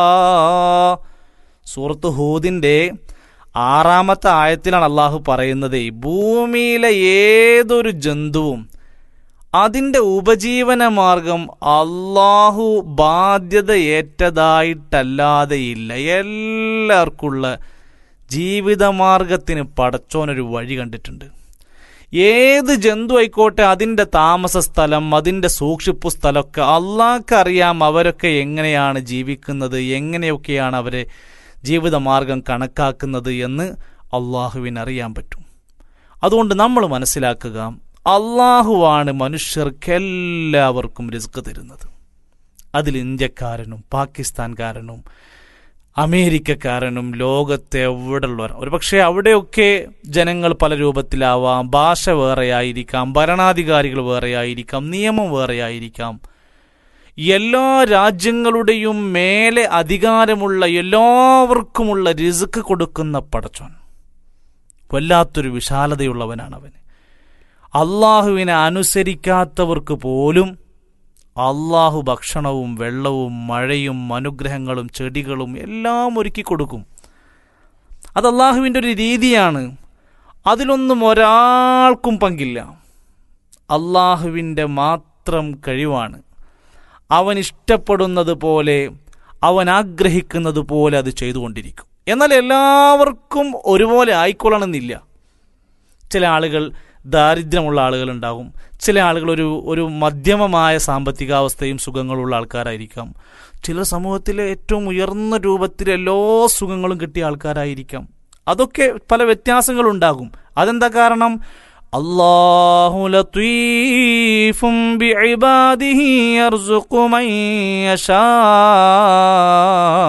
സൂറത്ത് ഹൂദിന്റെ ആറാമത്തെ ആയത്തിലാണ് അള്ളാഹു പറയുന്നത് ഭൂമിയിലെ ഏതൊരു ജന്തുവും അതിൻ്റെ ഉപജീവന മാർഗം അള്ളാഹു ബാധ്യത ഏറ്റതായിട്ടല്ലാതെയില്ല എല്ലാവർക്കുള്ള ജീവിതമാർഗത്തിന് പടച്ചോനൊരു വഴി കണ്ടിട്ടുണ്ട് ഏത് ജന്തു ആയിക്കോട്ടെ അതിൻ്റെ താമസ സ്ഥലം അതിൻ്റെ സൂക്ഷിപ്പു സ്ഥലമൊക്കെ അള്ളാഹ്ക്കറിയാം അവരൊക്കെ എങ്ങനെയാണ് ജീവിക്കുന്നത് എങ്ങനെയൊക്കെയാണ് അവരെ ജീവിതമാർഗം കണക്കാക്കുന്നത് എന്ന് അള്ളാഹുവിനറിയാൻ പറ്റും അതുകൊണ്ട് നമ്മൾ മനസ്സിലാക്കുക അള്ളാഹുവാണ് മനുഷ്യർക്കെല്ലാവർക്കും റിസ്ക് തരുന്നത് അതിൽ ഇന്ത്യക്കാരനും പാകിസ്ഥാൻകാരനും അമേരിക്കക്കാരനും ലോകത്തെ എവിടെയുള്ളവരും ഒരു പക്ഷേ അവിടെയൊക്കെ ജനങ്ങൾ പല രൂപത്തിലാവാം ഭാഷ വേറെയായിരിക്കാം ഭരണാധികാരികൾ വേറെയായിരിക്കാം നിയമം വേറെയായിരിക്കാം എല്ലാ രാജ്യങ്ങളുടെയും മേലെ അധികാരമുള്ള എല്ലാവർക്കുമുള്ള റിസ്ക് കൊടുക്കുന്ന പടച്ചോൻ വല്ലാത്തൊരു വിശാലതയുള്ളവനാണ് അവൻ അള്ളാഹുവിനെ അനുസരിക്കാത്തവർക്ക് പോലും അള്ളാഹു ഭക്ഷണവും വെള്ളവും മഴയും അനുഗ്രഹങ്ങളും ചെടികളും എല്ലാം ഒരുക്കി കൊടുക്കും അത് അള്ളാഹുവിൻ്റെ ഒരു രീതിയാണ് അതിലൊന്നും ഒരാൾക്കും പങ്കില്ല അള്ളാഹുവിൻ്റെ മാത്രം കഴിവാണ് അവൻ ഇഷ്ടപ്പെടുന്നത് പോലെ അവൻ ആഗ്രഹിക്കുന്നത് പോലെ അത് ചെയ്തുകൊണ്ടിരിക്കും എന്നാൽ എല്ലാവർക്കും ഒരുപോലെ ആയിക്കൊള്ളണമെന്നില്ല ചില ആളുകൾ ദാരിദ്ര്യമുള്ള ആളുകളുണ്ടാകും ചില ആളുകൾ ഒരു ഒരു മധ്യമമായ സാമ്പത്തികാവസ്ഥയും സുഖങ്ങളുള്ള ആൾക്കാരായിരിക്കാം ചില സമൂഹത്തിലെ ഏറ്റവും ഉയർന്ന രൂപത്തിൽ എല്ലാ സുഖങ്ങളും കിട്ടിയ ആൾക്കാരായിരിക്കാം അതൊക്കെ പല വ്യത്യാസങ്ങളുണ്ടാകും അതെന്താ കാരണം അള്ളാഹു ലത്തീഫും ബിഇബാദിഹി യർസുഖു മൻ യശാ